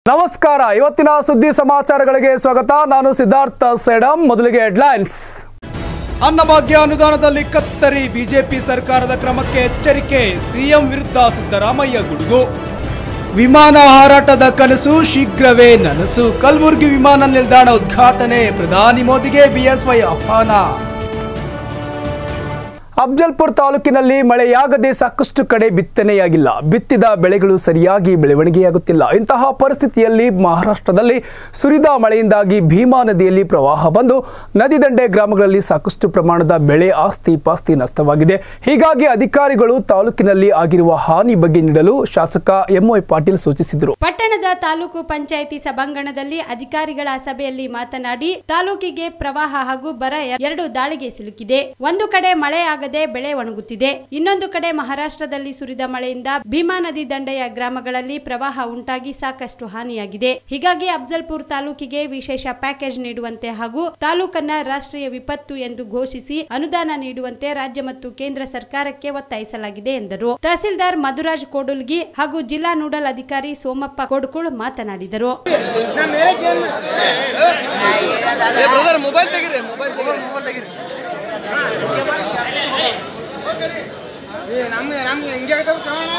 ನಮಸ್ಕಾರ ಇವತ್ತಿನ ಸುದ್ದಿ ಸಮಾಚಾರಗಳಿಗೆ ಸ್ವಾಗತ ನಾನು ಸಿದ್ಧಾರ್ಥ ಸೇಡಂ ಮೊದಲಿಗೆ ಹೆಡ್ಲೈನ್ಸ್ ಅನ್ನಭಾಗ್ಯ ಅನುದಾನದಲ್ಲಿ ಕತ್ತರಿ ಬಿಜೆಪಿ ಸರ್ಕಾರದ ಕ್ರಮಕ್ಕೆ ಎಚ್ಚರಿಕೆ ಸಿಎಂ ವಿರುದ್ಧ ಸಿದ್ದರಾಮಯ್ಯ ಗುಡುಗು ವಿಮಾನ ಹಾರಾಟದ ಕನಸು ಶೀಘ್ರವೇ ನನಸು ಕಲಬುರಗಿ ವಿಮಾನ ನಿಲ್ದಾಣ ಉದ್ಘಾಟನೆ ಪ್ರಧಾನಿ ಮೋದಿಗೆ ಬಿಎಸ್ವೈ ಆಹ್ವಾನ ಅಫ್ಜಲ್ಪುರ್ ತಾಲೂಕಿನಲ್ಲಿ ಮಳೆಯಾಗದೆ ಸಾಕಷ್ಟು ಕಡೆ ಬಿತ್ತನೆಯಾಗಿಲ್ಲ ಬಿತ್ತಿದ ಬೆಳೆಗಳು ಸರಿಯಾಗಿ ಬೆಳವಣಿಗೆಯಾಗುತ್ತಿಲ್ಲ ಇಂತಹ ಪರಿಸ್ಥಿತಿಯಲ್ಲಿ ಮಹಾರಾಷ್ಟ್ರದಲ್ಲಿ ಸುರಿದ ಮಳೆಯಿಂದಾಗಿ ಭೀಮಾ ನದಿಯಲ್ಲಿ ಪ್ರವಾಹ ಬಂದು ನದಿ ದಂಡೆ ಗ್ರಾಮಗಳಲ್ಲಿ ಸಾಕಷ್ಟು ಪ್ರಮಾಣದ ಬೆಳೆ ಆಸ್ತಿ ಪಾಸ್ತಿ ನಷ್ಟವಾಗಿದೆ ಹೀಗಾಗಿ ಅಧಿಕಾರಿಗಳು ತಾಲೂಕಿನಲ್ಲಿ ಆಗಿರುವ ಹಾನಿ ಬಗ್ಗೆ ನೀಡಲು ಶಾಸಕ ಎಂವೈ ಪಾಟೀಲ್ ಸೂಚಿಸಿದರು ಪಟ್ಟಣದ ತಾಲೂಕು ಪಂಚಾಯಿತಿ ಸಭಾಂಗಣದಲ್ಲಿ ಅಧಿಕಾರಿಗಳ ಸಭೆಯಲ್ಲಿ ಮಾತನಾಡಿ ತಾಲೂಕಿಗೆ ಪ್ರವಾಹ ಹಾಗೂ ಬರ ಎರಡು ದಾಳಿಗೆ ಸಿಲುಕಿದೆ ಒಂದು ಕಡೆ ಮಳೆ ಆಗದೆ ಬೆಳೆ ಒಣಗುತ್ತಿದೆ ಇನ್ನೊಂದು ಕಡೆ ಮಹಾರಾಷ್ಟ್ರದಲ್ಲಿ ಸುರಿದ ಮಳೆಯಿಂದ ಭೀಮಾ ನದಿ ದಂಡೆಯ ಗ್ರಾಮಗಳಲ್ಲಿ ಪ್ರವಾಹ ಉಂಟಾಗಿ ಸಾಕಷ್ಟು ಹಾನಿಯಾಗಿದೆ ಹೀಗಾಗಿ ಅಫ್ಜಲ್ಪುರ್ ತಾಲೂಕಿಗೆ ವಿಶೇಷ ಪ್ಯಾಕೇಜ್ ನೀಡುವಂತೆ ಹಾಗೂ ತಾಲೂಕನ್ನ ರಾಷ್ಟ್ರೀಯ ವಿಪತ್ತು ಎಂದು ಘೋಷಿಸಿ ಅನುದಾನ ನೀಡುವಂತೆ ರಾಜ್ಯ ಮತ್ತು ಕೇಂದ್ರ ಸರ್ಕಾರಕ್ಕೆ ಒತ್ತಾಯಿಸಲಾಗಿದೆ ಎಂದರು ತಹಸೀಲ್ದಾರ್ ಮಧುರಾಜ್ ಕೋಡುಲ್ಗಿ ಹಾಗೂ ಜಿಲ್ಲಾ ನೋಡಲ್ ಅಧಿಕಾರಿ ಸೋಮಪ್ಪ ಕೊಡ್ಕುಳ್ ಮಾತನಾಡಿದರು ಏ ಬ್ರದರ್ ಮೊಬೈಲ್ ತೆಗೀರಿ ಮೊಬೈಲ್ ತೆಗೀರಿ ನಮ್ಗೆ ನಮ್ಗೆ ಹಿಂಗೆ ಆಗ್ತಾವ ಕಾರಣ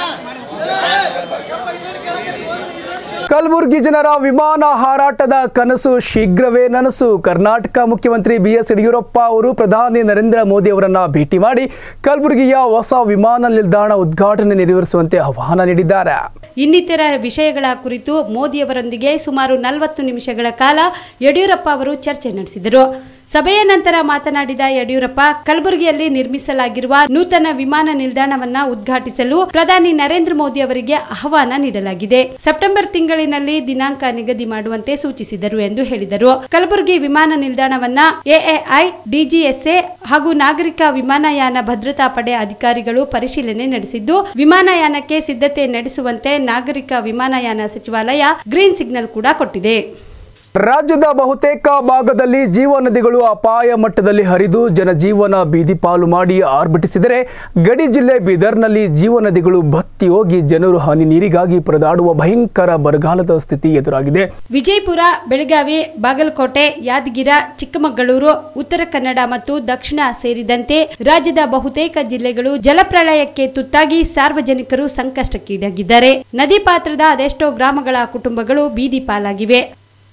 ಕಲಬುರಗಿ ಜನರ ವಿಮಾನ ಹಾರಾಟದ ಕನಸು ಶೀಘ್ರವೇ ನನಸು ಕರ್ನಾಟಕ ಮುಖ್ಯಮಂತ್ರಿ ಬಿಎಸ್ ಯಡಿಯೂರಪ್ಪ ಅವರು ಪ್ರಧಾನಿ ನರೇಂದ್ರ ಮೋದಿ ಅವರನ್ನ ಭೇಟಿ ಮಾಡಿ ಕಲಬುರಗಿಯ ಹೊಸ ವಿಮಾನ ನಿಲ್ದಾಣ ಉದ್ಘಾಟನೆ ನೆರವೇರಿಸುವಂತೆ ಆಹ್ವಾನ ನೀಡಿದ್ದಾರೆ ಇನ್ನಿತರ ವಿಷಯಗಳ ಕುರಿತು ಮೋದಿಯವರೊಂದಿಗೆ ಸುಮಾರು ನಲವತ್ತು ನಿಮಿಷಗಳ ಕಾಲ ಯಡಿಯೂರಪ್ಪ ಅವರು ಚರ್ಚೆ ನಡೆಸಿದರು ಸಭೆಯ ನಂತರ ಮಾತನಾಡಿದ ಯಡಿಯೂರಪ್ಪ ಕಲಬುರಗಿಯಲ್ಲಿ ನಿರ್ಮಿಸಲಾಗಿರುವ ನೂತನ ವಿಮಾನ ನಿಲ್ದಾಣವನ್ನ ಉದ್ಘಾಟಿಸಲು ಪ್ರಧಾನಿ ನರೇಂದ್ರ ಮೋದಿ ಅವರಿಗೆ ಆಹ್ವಾನ ನೀಡಲಾಗಿದೆ ಸೆಪ್ಟೆಂಬರ್ ತಿಂಗಳಿನಲ್ಲಿ ದಿನಾಂಕ ನಿಗದಿ ಮಾಡುವಂತೆ ಸೂಚಿಸಿದರು ಎಂದು ಹೇಳಿದರು ಕಲಬುರಗಿ ವಿಮಾನ ನಿಲ್ದಾಣವನ್ನ ಎಎಐ ಡಿಜಿಎಸ್ಎ ಹಾಗೂ ನಾಗರಿಕ ವಿಮಾನಯಾನ ಭದ್ರತಾ ಪಡೆ ಅಧಿಕಾರಿಗಳು ಪರಿಶೀಲನೆ ನಡೆಸಿದ್ದು ವಿಮಾನಯಾನಕ್ಕೆ ಸಿದ್ಧತೆ ನಡೆಸುವಂತೆ ನಾಗರಿಕ ವಿಮಾನಯಾನ ಸಚಿವಾಲಯ ಗ್ರೀನ್ ಸಿಗ್ನಲ್ ಕೂಡ ಕೊಟ್ಟಿದೆ ರಾಜ್ಯದ ಬಹುತೇಕ ಭಾಗದಲ್ಲಿ ಜೀವ ನದಿಗಳು ಅಪಾಯ ಮಟ್ಟದಲ್ಲಿ ಹರಿದು ಜನಜೀವನ ಬೀದಿ ಪಾಲು ಮಾಡಿ ಆರ್ಭಟಿಸಿದರೆ ಗಡಿ ಜಿಲ್ಲೆ ಬೀದರ್ನಲ್ಲಿ ಜೀವ ನದಿಗಳು ಬತ್ತಿ ಹೋಗಿ ಜನರು ಹನಿ ನೀರಿಗಾಗಿ ಪರದಾಡುವ ಭಯಂಕರ ಬರಗಾಲದ ಸ್ಥಿತಿ ಎದುರಾಗಿದೆ ವಿಜಯಪುರ ಬೆಳಗಾವಿ ಬಾಗಲಕೋಟೆ ಯಾದಗಿರ ಚಿಕ್ಕಮಗಳೂರು ಉತ್ತರ ಕನ್ನಡ ಮತ್ತು ದಕ್ಷಿಣ ಸೇರಿದಂತೆ ರಾಜ್ಯದ ಬಹುತೇಕ ಜಿಲ್ಲೆಗಳು ಜಲಪ್ರಳಯಕ್ಕೆ ತುತ್ತಾಗಿ ಸಾರ್ವಜನಿಕರು ಸಂಕಷ್ಟಕ್ಕೀಡಾಗಿದ್ದಾರೆ ನದಿ ಪಾತ್ರದ ಅದೆಷ್ಟೋ ಗ್ರಾಮಗಳ ಕುಟುಂಬಗಳು ಬೀದಿ ಪಾಲಾಗಿವೆ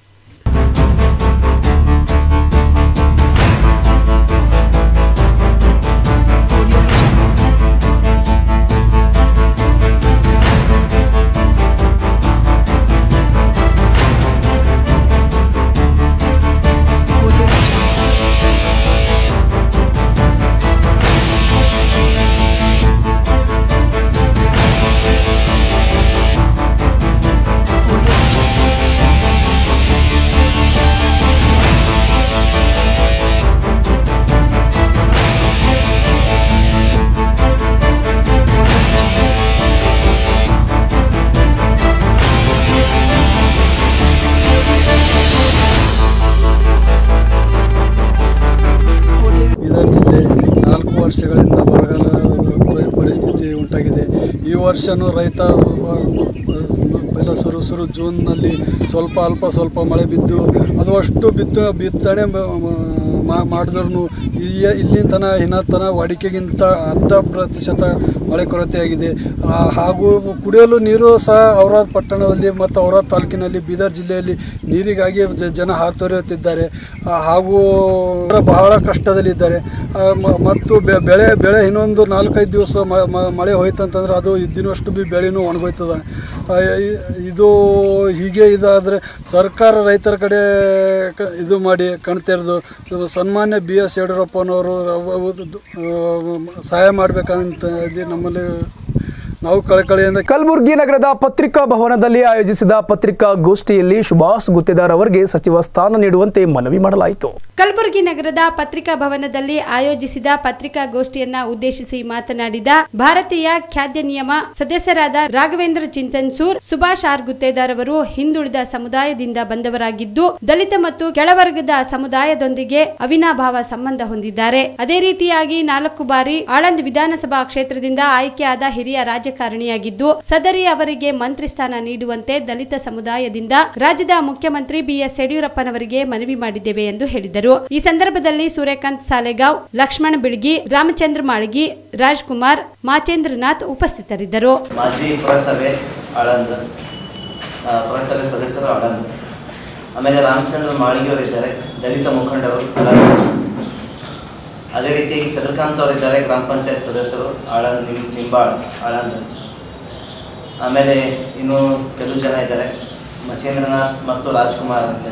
ಬೀದರ್ ಜಿಲ್ಲೆ ನಾಲ್ಕು ವರ್ಷಗಳಿಂದ ಬರಗಾಲ ಪರಿ- ಪರಿಸ್ಥಿತಿ ಉಂಟಾಗಿದೆ ಈ ವರ್ಷನೂ ರೈತ ಬ- ಎಲ್ಲ ಸುರು ಸುರು ಜೂನ್ನಲ್ಲಿ ಸ್ವಲ್ಪ ಅಲ್ಪ ಸ್ವಲ್ಪ ಮಳೆ ಬಿದ್ದು ಅದು ಅಷ್ಟು ಬಿತ್ತ ಬಿತ್ತನೆ ಮಾಡಿದ್ರು ಈ ಇಲ್ಲಿನ ತನ ಹಿನ್ನತನ ವಾಡಿಕೆಗಿಂತ ಅರ್ಧ ಪ್ರತಿಶತ ಮಳೆ ಕೊರತೆಯಾಗಿದೆ ಆ, ಹಾಗೂ ಕುಡಿಯಲು ನೀರು ಸಹ ಔರಾದ್ ಪಟ್ಟಣದಲ್ಲಿ ಮತ್ತು ಔರಾದ್ ತಾಲೂಕಿನಲ್ಲಿ ಬೀದರ್ ಜಿಲ್ಲೆಯಲ್ಲಿ ನೀರಿಗಾಗಿ ಜ- ಜನ ಹಾತೊರೆಯುತ್ತಿದ್ದಾರೆ ಆ, ಹಾಗೂ ಅವರ ಬಹಳ ಕಷ್ಟದಲ್ಲಿದ್ದಾರೆ ಆ, ಮ- ಮತ್ತು ಬೆ- ಬೆಳೆ ಬೆಳೆ ಇನ್ನೊಂದು ನಾಲ್ಕೈದು ದಿವಸ ಮ- ಮ- ಮಳೆ ಹೋಯ್ತಂತಂದ್ರೆ ಅದು ಇದ್ದಿನಷ್ಟು ಬಿ ಬೆಳೆನೂ ಒಣಗೋಯ್ತದ ಆ, ಇ- ಇದು ಹೀಗೆ ಇದಾದರೆ ಸರ್ಕಾರ ರೈತರ ಕಡೆ ಕ- ಇದು ಮಾಡಿ ಕಣ್ತೆರೆದು ಸನ್ಮಾನ್ಯ ಬಿ ಎಸ್ ಯಡಿಯೂರಪ್ಪನವರು ಅವ- ಅವ- ಆ, ಸಹಾಯ ಮಾಡಬೇಕಂತ ಇದೆ ನಮ್ಮಲ್ಲಿ ನಾವು ಕಳಕಳಿಯಿಂದ ಕಲಬುರಗಿ ನಗರದ ಪತ್ರಿಕಾ ಭವನದಲ್ಲಿ ಆಯೋಜಿಸಿದ ಪತ್ರಿಕಾ ಗೋಷ್ಠಿಯಲ್ಲಿ ಸುಭಾಷ್ ಗುತ್ತೇದಾರ್ ಅವರಿಗೆ ಸಚಿವ ಸ್ಥಾನ ನೀಡುವಂತೆ ಮನವಿ ಮಾಡಲಾಯಿತು ಕಲಬುರಗಿ ನಗರದ ಪತ್ರಿಕಾ ಭವನದಲ್ಲಿ ಆಯೋಜಿಸಿದ ಪತ್ರಿಕಾಗೋಷ್ಠಿಯನ್ನ ಉದ್ದೇಶಿಸಿ ಮಾತನಾಡಿದ ಭಾರತೀಯ ಖಾದ್ಯ ನಿಯಮ ಸದಸ್ಯರಾದ ರಾಘವೇಂದ್ರ ಚಿಂತನ್ಸೂರ್ ಸುಭಾಷ್ ಆರ್ ಗುತ್ತೇದಾರ್ ಅವರು ಹಿಂದುಳಿದ ಸಮುದಾಯದಿಂದ ಬಂದವರಾಗಿದ್ದು ದಲಿತ ಮತ್ತು ಕೆಳವರ್ಗದ ಸಮುದಾಯದೊಂದಿಗೆ ಅವಿನಾಭಾವ ಸಂಬಂಧ ಹೊಂದಿದ್ದಾರೆ ಅದೇ ರೀತಿಯಾಗಿ ನಾಲ್ಕು ಬಾರಿ ಆಳಂದ್ ವಿಧಾನಸಭಾ ಕ್ಷೇತ್ರದಿಂದ ಆಯ್ಕೆಯಾದ ಹಿರಿಯ ರಾಜ ರಾಜಕಾರಣಿಯಾಗಿದ್ದು ಸದರಿ ಅವರಿಗೆ ಮಂತ್ರಿ ಸ್ಥಾನ ನೀಡುವಂತೆ ದಲಿತ ಸಮುದಾಯದಿಂದ ರಾಜ್ಯದ ಮುಖ್ಯಮಂತ್ರಿ ಬಿಎಸ್ ಯಡಿಯೂರಪ್ಪನವರಿಗೆ ಮನವಿ ಮಾಡಿದ್ದೇವೆ ಎಂದು ಹೇಳಿದರು ಈ ಸಂದರ್ಭದಲ್ಲಿ ಸೂರ್ಯಕಾಂತ್ ಸಾಲೆಗಾಂವ್ ಲಕ್ಷ್ಮಣ ಬಿಳ್ಗಿ ರಾಮಚಂದ್ರ ಮಾಳಗಿ ರಾಜ್ಕುಮಾರ್ ಮಾಚೇಂದ್ರನಾಥ್ ಉಪಸ್ಥಿತರಿದ್ದರು ಮಾಜಿ ಪುರಸಭೆ ಆಳಂದ ಆ, ಪುರಸಭೆ ಸದಸ್ಯರು ಆಳಂದ ಆಮೇಲೆ ರಾಮಚಂದ್ರ ಮಾಳಿಗೆಯವರು ಇದ್ದಾರೆ ದಲಿತ ಮುಖಂಡರು ಆಳಂದ ಅದೇ ರೀತಿ ಚಂದ್ರಕಾಂತ್ ಅವರಿದ್ದಾರೆ ಗ್ರಾಮ ಪಂಚಾಯತ್ ಸದಸ್ಯರು ಆಳಂದ್ ನಿಮ್ ನಿಂಬಾಳ್ ಆಳಂದ ಆಮೇಲೆ ಇನ್ನು ಕೆಲವು ಜನ ಇದ್ದಾರೆ ಮಚೇಂದ್ರನಾಥ್ ಮತ್ತು ರಾಜ್ಕುಮಾರ್ ಅಂತ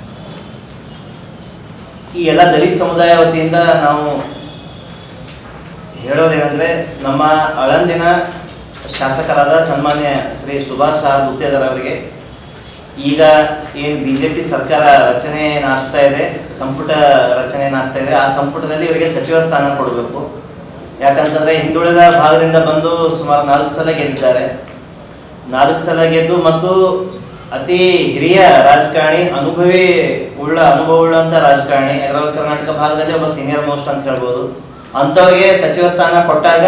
ಈ ಎಲ್ಲ ದಲಿತ ಸಮುದಾಯ ವತಿಯಿಂದ ನಾವು ಹೇಳೋದೇನೆಂದ್ರೆ ನಮ್ಮ ಆಳಂದಿನ ಶಾಸಕರಾದ ಸನ್ಮಾನ್ಯ ಶ್ರೀ ಸುಭಾಷ್ ಸಾರ್ ಗುತ್ತೇದಾರ್ ಅವರಿಗೆ ಈಗ ಏನು ಬಿಜೆಪಿ ಸರ್ಕಾರ ರಚನೆ ಏನಾಗ್ತಾ ಇದೆ ಸಂಪುಟ ರಚನೆ ಏನಾಗ್ತಾ ಇದೆ ಆ ಸಂಪುಟದಲ್ಲಿ ಇವರಿಗೆ ಸಚಿವ ಸ್ಥಾನ ಕೊಡಬೇಕು ಯಾಕಂತಂದ್ರೆ ಹಿಂದುಳಿದ ಭಾಗದಿಂದ ಬಂದು ಸುಮಾರು ನಾಲ್ಕು ಸಲ ಗೆದ್ದಿದ್ದಾರೆ ನಾಲ್ಕು ಸಲ ಗೆದ್ದು ಮತ್ತು ಅತಿ ಹಿರಿಯ ರಾಜಕಾರಣಿ ಅನುಭವಿ ಉಳ್ಳ ಅನುಭವ ಉಳ್ಳಂತ ರಾಜಕಾರಣಿ ಹೈದರಾಬಾದ್ ಕರ್ನಾಟಕ ಭಾಗದಲ್ಲಿ ಒಬ್ಬ ಸೀನಿಯರ್ ಮೋಸ್ಟ್ ಅಂತ ಹೇಳ್ಬೋದು ಅಂಥವ್ರಿಗೆ ಸಚಿವ ಸ್ಥಾನ ಕೊಟ್ಟಾಗ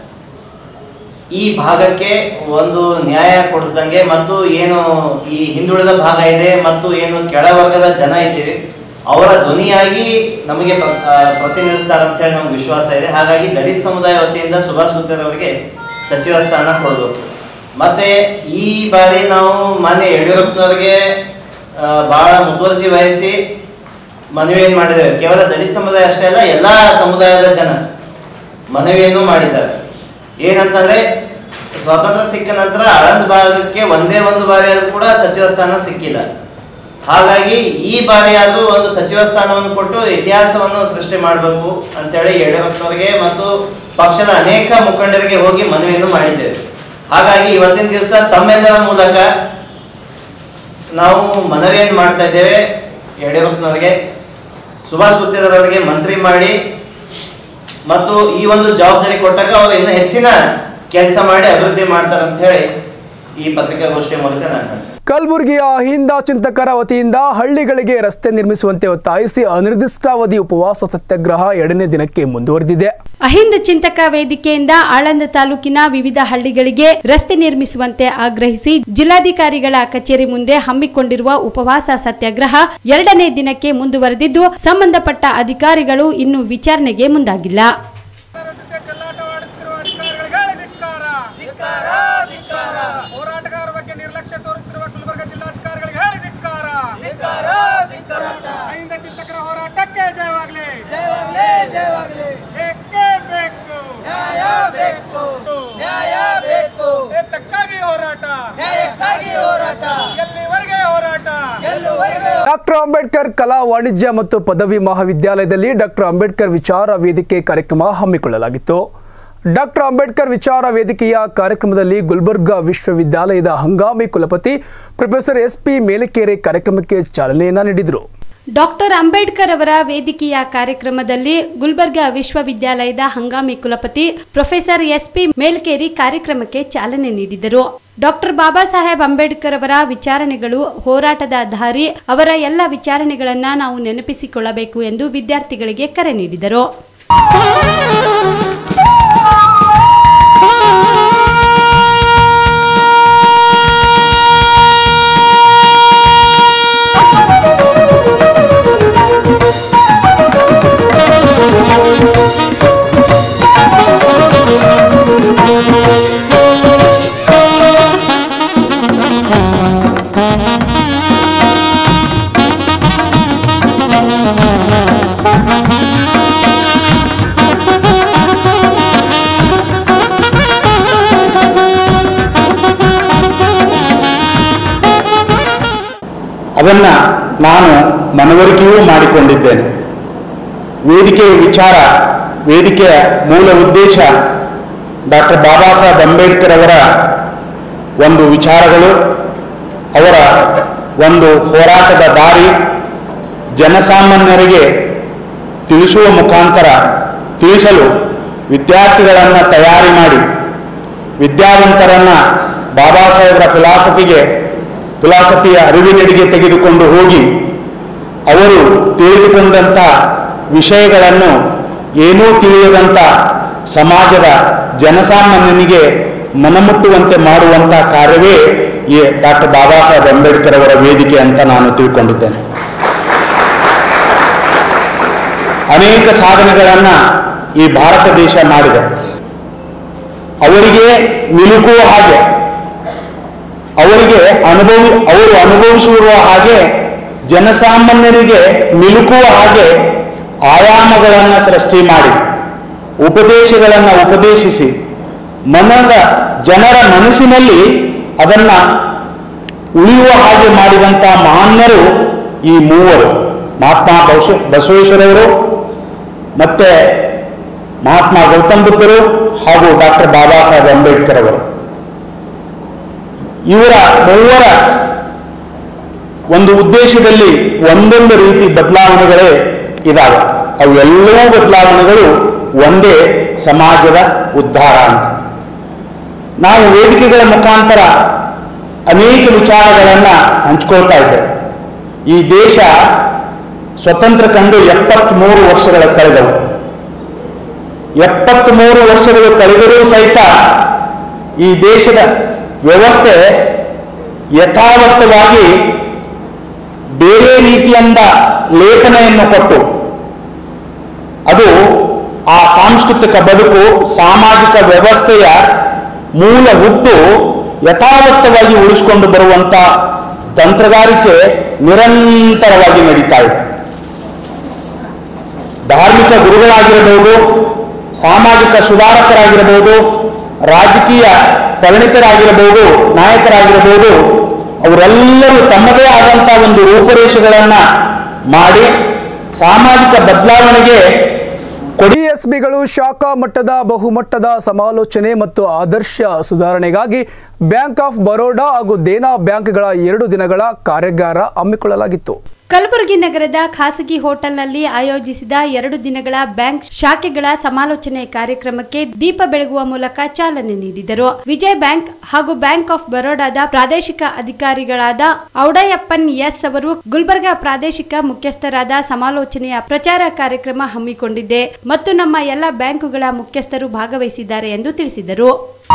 ಈ ಭಾಗಕ್ಕೆ ಒಂದು ನ್ಯಾಯ ಕೊಡಿಸ್ದಂಗೆ ಮತ್ತು ಏನು ಈ ಹಿಂದುಳಿದ ಭಾಗ ಇದೆ ಮತ್ತು ಏನು ಕೆಳವರ್ಗದ ಜನ ಇದ್ದೀವಿ ಅವರ ಧ್ವನಿಯಾಗಿ ನಮಗೆ ಪ್ರ- ಆ, ಪ್ರತಿನಿಧಿಸ್ತಾರೆ ಅಂತ ಹೇಳಿ ನಮ್ಗೆ ವಿಶ್ವಾಸ ಇದೆ ಹಾಗಾಗಿ ದಲಿತ ಸಮುದಾಯ ವತಿಯಿಂದ ಸುಭಾಷ್ ಗುತ್ತೇದಾರ್ ಅವರಿಗೆ ಸಚಿವ ಸ್ಥಾನ ಕೊಡಬೇಕು ಮತ್ತೆ ಈ ಬಾರಿ ನಾವು ಮಾನ್ಯ ಯಡಿಯೂರಪ್ಪನವರಿಗೆ ಆ, ಬಹಳ ಮುತುವರ್ಜಿ ವಹಿಸಿ ಮನವಿಯನ್ನು ಮಾಡಿದ್ದೇವೆ ಕೇವಲ ದಲಿತ ಸಮುದಾಯ ಅಷ್ಟೇ ಅಲ್ಲ ಎಲ್ಲಾ ಸಮುದಾಯದ ಜನ ಮನವಿಯನ್ನು ಮಾಡಿದ್ದಾರೆ ಏನಂತಂದ್ರೆ ಸ್ವಾತಂತ್ರ್ಯ ಸಿಕ್ಕ ನಂತರ ಆಳಂದ್ ಭಾಗಕ್ಕೆ ಒಂದೇ ಒಂದು ಬಾರಿ ಆದ್ರೂ ಕೂಡ ಸಚಿವ ಸ್ಥಾನ ಸಿಕ್ಕಿಲ್ಲ ಹಾಗಾಗಿ ಈ ಬಾರಿ ಆದ್ರೂ ಒಂದು ಸಚಿವ ಸ್ಥಾನವನ್ನು ಕೊಟ್ಟು ಇತಿಹಾಸವನ್ನು ಸೃಷ್ಟಿ ಮಾಡಬೇಕು ಅಂತೇಳಿ ಯಡಿಯೂರಪ್ಪನವರಿಗೆ ಮತ್ತು ಪಕ್ಷದ ಅನೇಕ ಮುಖಂಡರಿಗೆ ಹೋಗಿ ಮನವಿಯನ್ನು ಮಾಡಿದ್ದೇವೆ ಹಾಗಾಗಿ ಇವತ್ತಿನ ದಿವಸ ತಮ್ಮೆಲ್ಲರ ಮೂಲಕ ನಾವು ಮನವಿಯನ್ನು ಮಾಡ್ತಾ ಇದ್ದೇವೆ ಯಡಿಯೂರಪ್ಪನವರಿಗೆ ಸುಭಾಷ್ ಗುತ್ತೇದಾರ್ ಅವರಿಗೆ ಮಂತ್ರಿ ಮಾಡಿ ಮತ್ತು ಈ ಒಂದು ಜವಾಬ್ದಾರಿ ಕೊಟ್ಟಾಗ ಅವರು ಇನ್ನು ಹೆಚ್ಚಿನ ಕೆಲಸ ಮಾಡಿ ಅಭಿವೃದ್ಧಿ ಮಾಡ್ತಾರೆ ಅಂತ ಹೇಳಿ ಈ ಪತ್ರಿಕಾಗೋಷ್ಠಿಯ ಮೂಲಕ ನಾನು ಹೇಳ್ತೇನೆ ಕಲಬುರಗಿಯ ಅಹಿಂದ ಚಿಂತಕರ ವತಿಯಿಂದ ಹಳ್ಳಿಗಳಿಗೆ ರಸ್ತೆ ನಿರ್ಮಿಸುವಂತೆ ಒತ್ತಾಯಿಸಿ ಅನಿರ್ದಿಷ್ಟಾವಧಿ ಉಪವಾಸ ಸತ್ಯಾಗ್ರಹ ಎರಡನೇ ದಿನಕ್ಕೆ ಮುಂದುವರೆದಿದೆ ಅಹಿಂದ ಚಿಂತಕ ವೇದಿಕೆಯಿಂದ ಆಳಂದ ತಾಲೂಕಿನ ವಿವಿಧ ಹಳ್ಳಿಗಳಿಗೆ ರಸ್ತೆ ನಿರ್ಮಿಸುವಂತೆ ಆಗ್ರಹಿಸಿ ಜಿಲ್ಲಾಧಿಕಾರಿಗಳ ಕಚೇರಿ ಮುಂದೆ ಹಮ್ಮಿಕೊಂಡಿರುವ ಉಪವಾಸ ಸತ್ಯಾಗ್ರಹ ಎರಡನೇ ದಿನಕ್ಕೆ ಮುಂದುವರೆದಿದ್ದು ಸಂಬಂಧಪಟ್ಟ ಅಧಿಕಾರಿಗಳು ಇನ್ನು ವಿಚಾರಣೆಗೆ ಮುಂದಾಗಿಲ್ಲ ಚೆಲ್ಲಾಟವಾಡುತ್ತಿರುವ ಅಧಿಕಾರಿಗಳಿಗೆ ಧಿಕ್ಕಾರ ಹೋರಾಟಗಾರರ ಬಗ್ಗೆ ನಿರ್ಲಕ್ಷ್ಯ ತೋರುತ್ತಿರುವ ಗುಲ್ಬರ್ಗ ಜಿಲ್ಲಾಧಿಕಾರಿಗಳಿಗೆ ಹೇಳಿ ಧಿಕ್ಕಾರ ಅಹಿಂದ ಚಿಂತಕರ ಹೋರಾಟಕ್ಕೆ ಜಯವಾಗ್ಲಿ ಬೇಕೇ ಬೇಕು ನ್ಯಾಯ ಬೇಕು ನ್ಯಾಯ ಬೇಕು ತಕ್ಕಾಗಿ ಹೋರಾಟ ಹೋರಾಟ ಎಲ್ಲಿವರೆಗೆ ಹೋರಾಟ ಡಾಕ್ಟರ್ ಅಂಬೇಡ್ಕರ್ ಕಲಾ ವಾಣಿಜ್ಯ ಮತ್ತು ಪದವಿ ಮಹಾವಿದ್ಯಾಲಯದಲ್ಲಿ ಡಾಕ್ಟರ್ ಅಂಬೇಡ್ಕರ್ ವಿಚಾರ ವೇದಿಕೆ ಕಾರ್ಯಕ್ರಮ ಹಮ್ಮಿಕೊಳ್ಳಲಾಗಿತ್ತು ಡಾಕ್ಟರ್ ಅಂಬೇಡ್ಕರ್ ವಿಚಾರ ವೇದಿಕೆಯ ಕಾರ್ಯಕ್ರಮದಲ್ಲಿ ಗುಲ್ಬರ್ಗಾ ವಿಶ್ವವಿದ್ಯಾಲಯದ ಹಂಗಾಮಿ ಕುಲಪತಿ ಪ್ರೊಫೆಸರ್ ಎಸ್ ಪಿ ಮೇಲಕೇರೆ ಕಾರ್ಯಕ್ರಮಕ್ಕೆ ಚಾಲನೆಯನ್ನ ನೀಡಿದರು ಡಾಕ್ಟರ್ ಅಂಬೇಡ್ಕರ್ ಅವರ ವೇದಿಕೆಯ ಕಾರ್ಯಕ್ರಮದಲ್ಲಿ ಗುಲ್ಬರ್ಗಾ ವಿಶ್ವವಿದ್ಯಾಲಯದ ಹಂಗಾಮಿ ಕುಲಪತಿ ಪ್ರೊಫೆಸರ್ ಎಸ್ಪಿ ಮೇಲ್ಕೇರಿ ಕಾರ್ಯಕ್ರಮಕ್ಕೆ ಚಾಲನೆ ನೀಡಿದರು ಡಾಕ್ಟರ್ ಬಾಬಾ ಸಾಹೇಬ್ ಅಂಬೇಡ್ಕರ್ ಅವರ ವಿಚಾರಣೆಗಳು ಹೋರಾಟದ ದಾರಿ ಅವರ ಎಲ್ಲ ವಿಚಾರಣೆಗಳನ್ನ ನಾವು ನೆನಪಿಸಿಕೊಳ್ಳಬೇಕು ಎಂದು ವಿದ್ಯಾರ್ಥಿಗಳಿಗೆ ಕರೆ ನೀಡಿದರು ಅದನ್ನು ನಾನು ಮನವರಿಕೆಯೂ ಮಾಡಿಕೊಂಡಿದ್ದೇನೆ ವೇದಿಕೆಯ ವಿಚಾರ ವೇದಿಕೆಯ ಮೂಲ ಉದ್ದೇಶ ಡಾಕ್ಟರ್ ಬಾಬಾ ಸಾಹೇಬ್ ಅಂಬೇಡ್ಕರ್ ಅವರ ಒಂದು ವಿಚಾರಗಳು ಅವರ ಒಂದು ಹೋರಾಟದ ದಾರಿ ಜನಸಾಮಾನ್ಯರಿಗೆ ತಿಳಿಸುವ ಮುಖಾಂತರ ತಿಳಿಸಲು ವಿದ್ಯಾರ್ಥಿಗಳನ್ನು ತಯಾರಿ ಮಾಡಿ ವಿದ್ಯಾವಂತರನ್ನ ಬಾಬಾ ಸಾಹೇಬರ ಫಿಲಾಸಫಿಗೆ ಫಿಲಾಸಫಿಯ ಅರಿವಿನೆಡೆಗೆ ತೆಗೆದುಕೊಂಡು ಹೋಗಿ ಅವರು ತಿಳಿದುಕೊಂಡಂಥ ವಿಷಯಗಳನ್ನು ಏನೂ ತಿಳಿಯದಂಥ ಸಮಾಜದ ಜನಸಾಮಾನ್ಯನಿಗೆ ಮನಮುಟ್ಟುವಂತೆ ಮಾಡುವಂಥ ಕಾರ್ಯವೇ ಈ ಡಾಕ್ಟರ್ ಬಾಬಾ ಸಾಹೇಬ್ ಅಂಬೇಡ್ಕರ್ ಅವರ ವೇದಿಕೆ ಅಂತ ನಾನು ತಿಳ್ಕೊಂಡಿದ್ದೇನೆ ಅನೇಕ ಸಾಧನೆಗಳನ್ನು ಈ ಭಾರತ ದೇಶ ಮಾಡಿದೆ ಅವರಿಗೆ ನಿಲುಕುವ ಹಾಗೆ ಅವರಿಗೆ ಅನುಭವಿ ಅವರು ಅನುಭವಿಸುವ ಹಾಗೆ ಜನಸಾಮಾನ್ಯರಿಗೆ ನಿಲುಕುವ ಹಾಗೆ ಆಯಾಮಗಳನ್ನು ಸೃಷ್ಟಿ ಮಾಡಿ ಉಪದೇಶಗಳನ್ನು ಉಪದೇಶಿಸಿ ಮನದ ಜನರ ಮನಸ್ಸಿನಲ್ಲಿ ಅದನ್ನು ಉಳಿಯುವ ಹಾಗೆ ಮಾಡಿದಂಥ ಮಹಾನ್ಯರು ಈ ಮೂವರು ಮಹಾತ್ಮ ಬಸವ ಬಸವೇಶ್ವರವರು ಮತ್ತೆ ಮಹಾತ್ಮ ಗೌತಮ್ ಬುದ್ಧರು ಹಾಗೂ ಡಾಕ್ಟರ್ ಬಾಬಾ ಸಾಹೇಬ್ ಅಂಬೇಡ್ಕರ್ ಅವರು ಇವರ ಮೂವರ ಒಂದು ಉದ್ದೇಶದಲ್ಲಿ ಒಂದೊಂದು ರೀತಿ ಬದಲಾವಣೆಗಳೇ ಇದ್ದಾವೆ ಅವೆಲ್ಲವೂ ಬದಲಾವಣೆಗಳು ಒಂದೇ ಸಮಾಜದ ಉದ್ಧಾರ ಅಂತ ನಾವು ವೇದಿಕೆಗಳ ಮುಖಾಂತರ ಅನೇಕ ವಿಚಾರಗಳನ್ನು ಹಂಚ್ಕೊಳ್ತಾ ಇದ್ದೇವೆ ಈ ದೇಶ ಸ್ವತಂತ್ರ ಕಂಡು ಎಪ್ಪತ್ತ್ಮೂರು ವರ್ಷಗಳ ಕಳೆದವು ಎಪ್ಪತ್ತ್ಮೂರು ವರ್ಷಗಳು ಕಳೆದರೂ ಸಹಿತ ಈ ದೇಶದ ವ್ಯವಸ್ಥೆ ಯಥಾವತ್ತವಾಗಿ ಬೇರೆ ರೀತಿಯಿಂದ ಲೇಪನೆಯನ್ನು ಕೊಟ್ಟು ಅದು ಆ ಸಾಂಸ್ಕೃತಿಕ ಬದುಕು ಸಾಮಾಜಿಕ ವ್ಯವಸ್ಥೆಯ ಮೂಲ ಹುಟ್ಟು ಯಥಾವತ್ತವಾಗಿ ಉಳಿಸಿಕೊಂಡು ಬರುವಂಥ ತಂತ್ರಗಾರಿಕೆ ನಿರಂತರವಾಗಿ ನಡೀತಾ ಇದೆ ಧಾರ್ಮಿಕ ಗುರುಗಳಾಗಿರಬಹುದು ಸಾಮಾಜಿಕ ಸುಧಾರಕರಾಗಿರಬಹುದು ರಾಜಕೀಯ ಪರಿಣಿತರಾಗಿರಬಹುದು ನಾಯಕರಾಗಿರಬಹುದು ಅವರೆಲ್ಲರೂ ತಮ್ಮದೇ ಆದಂಥ ಒಂದು ರೂಪುರೇಷೆಗಳನ್ನು ಮಾಡಿ ಸಾಮಾಜಿಕ ಬದಲಾವಣೆಗೆ ಡಿಎಸ್ಬಿಗಳು ಶಾಖಾ ಮಟ್ಟದ ಬಹುಮಟ್ಟದ ಸಮಾಲೋಚನೆ ಮತ್ತು ಆದರ್ಶ ಸುಧಾರಣೆಗಾಗಿ ಬ್ಯಾಂಕ್ ಆಫ್ ಬರೋಡಾ ಹಾಗೂ ದೇನಾ ಬ್ಯಾಂಕ್ಗಳ ಎರಡು ದಿನಗಳ ಕಾರ್ಯಾಗಾರ ಹಮ್ಮಿಕೊಳ್ಳಲಾಗಿತ್ತು ಕಲಬುರಗಿ ನಗರದ ಖಾಸಗಿ ಹೋಟೆಲ್ನಲ್ಲಿ ಆಯೋಜಿಸಿದ ಎರಡು ದಿನಗಳ ಬ್ಯಾಂಕ್ ಶಾಖೆಗಳ ಸಮಾಲೋಚನೆ ಕಾರ್ಯಕ್ರಮಕ್ಕೆ ದೀಪ ಬೆಳಗುವ ಮೂಲಕ ಚಾಲನೆ ನೀಡಿದರು ವಿಜಯ್ ಬ್ಯಾಂಕ್ ಹಾಗೂ ಬ್ಯಾಂಕ್ ಆಫ್ ಬರೋಡಾದ ಪ್ರಾದೇಶಿಕ ಅಧಿಕಾರಿಗಳಾದ ಔಡಯಪ್ಪನ್ ಎಸ್ ಅವರು ಗುಲ್ಬರ್ಗಾ ಪ್ರಾದೇಶಿಕ ಮುಖ್ಯಸ್ಥರಾದ ಸಮಾಲೋಚನೆಯ ಪ್ರಚಾರ ಕಾರ್ಯಕ್ರಮ ಹಮ್ಮಿಕೊಂಡಿದ್ದೆ ಮತ್ತು ನಮ್ಮ ಎಲ್ಲ ಬ್ಯಾಂಕುಗಳ ಮುಖ್ಯಸ್ಥರು ಭಾಗವಹಿಸಿದ್ದಾರೆ ಎಂದು ತಿಳಿಸಿದರು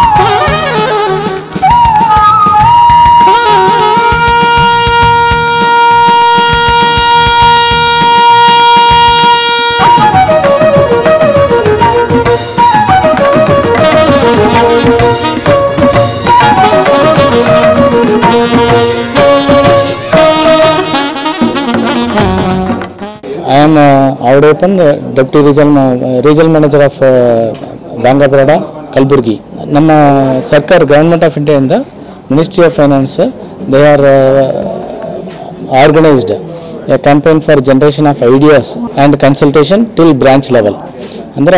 I am uh, Avdepan, uh, Deputy Regional, uh, Regional Manager of uh, Bank of Baroda, Kalaburagi ನಮ್ಮ ಸರ್ಕಾರ ಗವರ್ಮೆಂಟ್ ಆಫ್ ಇಂಡಿಯಾದಿಂದ ministry of finance they are organised a campaign for generation of ideas and consultation till branch level ಅಂದರೆ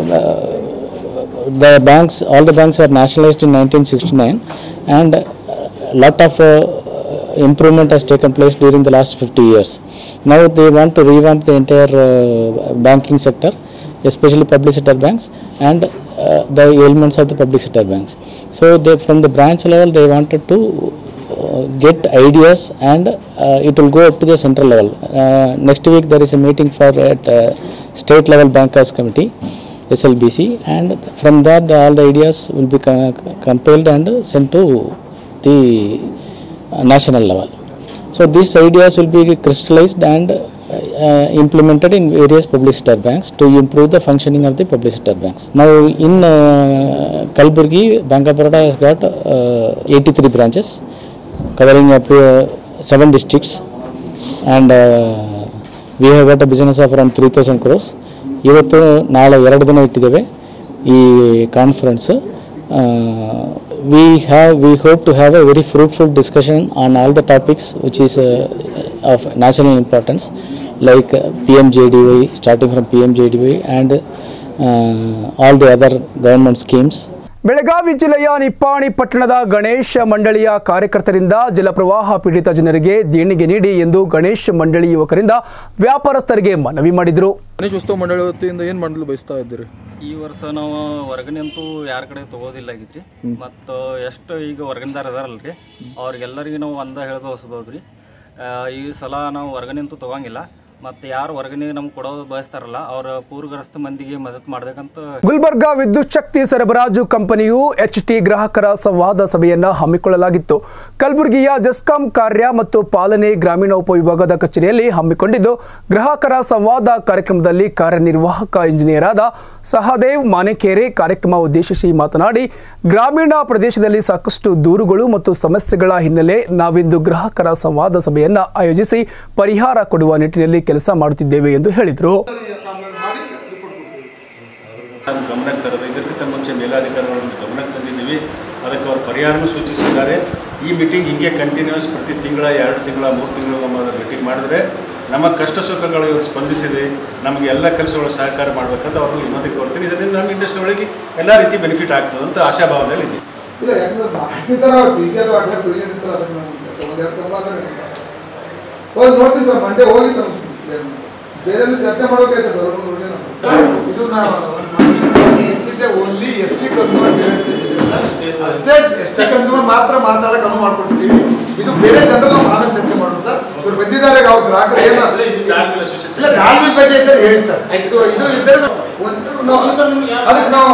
the banks, all the banks were nationalized in 1969 and lot of uh, improvement has taken place during the last 50 years. Now they want to revamp the entire uh, banking sector, especially public sector banks and uh, the elements of the public sector banks. So they, from the branch level they wanted to uh, get ideas and uh, it will go up to the central level. Uh, next week there is a meeting for at uh, state level bankers committee. SLBC and from that the, all the ideas will be co- compiled and sent to the uh, national level. So these ideas will be crystallized and uh, implemented in various public sector banks to improve the functioning of the public sector banks. Now in uh, Kalburgi, Bank of Baroda has got uh, 83 branches covering up to uh, 7 districts and uh, we have got a business of around 3000 crores. ಇವತ್ತು ನಾಳೆ ಎರಡು ದಿನ ಇಟ್ಟಿದ್ದೇವೆ ಈ conference we have we hope to have a very fruitful discussion on all the topics which is of national importance like P M J D Y starting from P M J D Y and all the other government schemes Belagavi ಜಿಲ್ಲೆಯ ನಿಪ್ಪಾಣಿ ಪಟ್ಟಣದ ಗಣೇಶ ಮಂಡಳಿಯ ಕಾರ್ಯಕರ್ತರಿಂದ ಜಲಪ್ರವಾಹ ಪೀಡಿತ ಜನರಿಗೆ ದೇಣಿಗೆ ನೀಡಿ ಎಂದು ಗಣೇಶ ಮಂಡಳಿ ಯುವಕರಿಂದ ವ್ಯಾಪಾರಸ್ಥರಿಗೆ ಮನವಿ ಮಾಡಿದರು ಗಣೇಶ ಉತ್ಸವ ಮಂಡಳಿ ವತಿಯಿಂದ ಏನು ಮಾಡಲು ಬಯಸ್ತಾ ಇದ್ದೀರಿ ಈ ವರ್ಷ ನಾವು ಹೊರಗಡೆ ಅಂತೂ ಯಾರ ಕಡೆ ತಗೋದಿಲ್ಲ ಆಗಿದ್ರಿ ಮತ್ತು ಎಷ್ಟು ಈಗ ಹೊರಗಿನದಾರ ಅದಾರಲ್ರಿ ಅವ್ರಿಗೆಲ್ಲರಿಗೂ ನಾವು ಒಂದ ಹೇಳ್ಬೋಸ್ಬೋದು ರೀ ಈ ಸಲ ನಾವು ಹೊರಗಡೆ ಅಂತೂ ತೊಗೊಂಗಿಲ್ಲ ಮತ್ತು ಯಾರು ಹೊರಗಡೆ ನಮ್ಗೆ ಕೊಡೋದು ಬಯಸ್ತಾರಲ್ಲ ಅವ್ರ ಪೂರ್ವಗ್ರಸ್ತ ಮಂದಿಗೆ ಮದತ್ ಮಾಡ್ಬೇಕಂತ ಗುಲ್ಬರ್ಗಾ ವಿದ್ಯುತ್ ಶಕ್ತಿ ಸರಬರಾಜು ಕಂಪನಿಯು ಎಚ್ ಟಿ ಗ್ರಾಹಕರ ಸಂವಾದ ಸಭೆಯನ್ನು ಹಮ್ಮಿಕೊಳ್ಳಲಾಗಿತ್ತು ಕಲಬುರಗಿಯ ಜೆಸ್ಕಾಂ ಕಾರ್ಯ ಮತ್ತು ಪಾಲನೆ ಗ್ರಾಮೀಣ ಉಪವಿಭಾಗದ ಕಚೇರಿಯಲ್ಲಿ ಹಮ್ಮಿಕೊಂಡಿದ್ದು ಗ್ರಾಹಕರ ಸಂವಾದ ಕಾರ್ಯಕ್ರಮದಲ್ಲಿ ಕಾರ್ಯನಿರ್ವಾಹಕ ಇಂಜಿನಿಯರ್ ಆದ ಸಹದೇವ್ ಮಾನೆಕೇರೆ ಕಾರ್ಯಕ್ರಮ ಉದ್ದೇಶಿಸಿ ಮಾತನಾಡಿ ಗ್ರಾಮೀಣ ಪ್ರದೇಶದಲ್ಲಿ ಸಾಕಷ್ಟು ದೂರುಗಳು ಮತ್ತು ಸಮಸ್ಯೆಗಳ ಹಿನ್ನೆಲೆ ನಾವಿಂದು ಗ್ರಾಹಕರ ಸಂವಾದ ಸಭೆಯನ್ನು ಆಯೋಜಿಸಿ ಪರಿಹಾರ ಕೊಡುವ ನಿಟ್ಟಿನಲ್ಲಿ ಕೆಲಸ ಮಾಡುತ್ತಿದ್ದೇವೆ ಎಂದು ಹೇಳಿದರು ನಮ್ಮ ಗಮನಕ್ಕೆ ತರೋದು ಇದಕ್ಕಿಂತ ಮುಂಚೆ ಮೇಲಾಧಿಕಾರಿಗಳನ್ನು ಗಮನಕ್ಕೆ ತಂದಿದ್ದೀವಿ ಅದಕ್ಕೆ ಅವರು ಪರಿಹಾರನೂ ಸೂಚಿಸಿದ್ದಾರೆ ಈ ಮೀಟಿಂಗ್ ಹಿಂಗೆ ಕಂಟಿನ್ಯೂಸ್ ಪ್ರತಿ ತಿಂಗಳ ಎರಡು ತಿಂಗಳ ಮೂರು ತಿಂಗಳ ಮೀಟಿಂಗ್ ಮಾಡಿದ್ರೆ ನಮ್ಮ ಕಷ್ಟ ಸುಖಗಳು ಇವರು ಸ್ಪಂದಿಸಿದೆ ನಮಗೆ ಎಲ್ಲ ಕೆಲಸಗಳು ಸಹಕಾರ ಮಾಡಬೇಕಂತ ಅವ್ರನ್ನ ವಿನಂತಿ ಕೊಡ್ತೀನಿ ಇದರಿಂದ ನಮ್ಮ ಇಂಡಸ್ಟ್ರಿ ಒಳಗೆ ಎಲ್ಲ ರೀತಿ ಬೆನಿಫಿಟ್ ಆಗ್ತದೆ ಅಂತ ಆಶಾಭಾವದಲ್ಲಿ ಇದ್ದೀವಿ ಇಲ್ಲ ಯಾಕಂದ್ರೆ ಮಾಡ್ತಿರ್ತಾರ ಅವ್ರು ಟೀಚರ್ ವಾಟ್ಸಪ್ ಕುರಿಯಂತ ಸರ್ ಅದನ್ನ ಒಂದೆರಡು ತೊಂಬತ್ತು ಹೋಗಿ ನೋಡ್ತೀವಿ ಸರ್ ಮಂಡೇ ಹೋಗಿ ಬೇರೆ ಚರ್ಚೆ ಮಾಡೋಕೆ ಸರ್ ಇದು ನಾವು only S T consumer grievances ಇದೆ ಸರ್ ಅಷ್ಟೇ ಎಸ್ ಟಿ ಕನ್ಸೂಮರ್ ಮಾತ್ರ ಮಾತಾಡಕ್ಕೆ ಅನುವು ಮಾಡ್ಕೊಟ್ಟಿದ್ದೀವಿ ಇದು ಬೇರೆ ಜನರಲ್ ನಾವು ಆಮೇಲೆ ಚರ್ಚೆ ಮಾಡೋಣ ಸರ್ ಇವ್ರು ಬಂದಿದ್ದಾರೆ ಅವ್ರ ಗ್ರಾಹಕರು ಏನು ಇಲ್ಲ ದಾಲ್ಮಿಲ್ ಬಗ್ಗೆ ಇದ್ದರೆ ಹೇಳಿ ಸರ್ ಇದು ಇದು ಇದ್ದರೆ ಒಂದು ನಾವು ಅದಕ್ಕೆ ನಾವು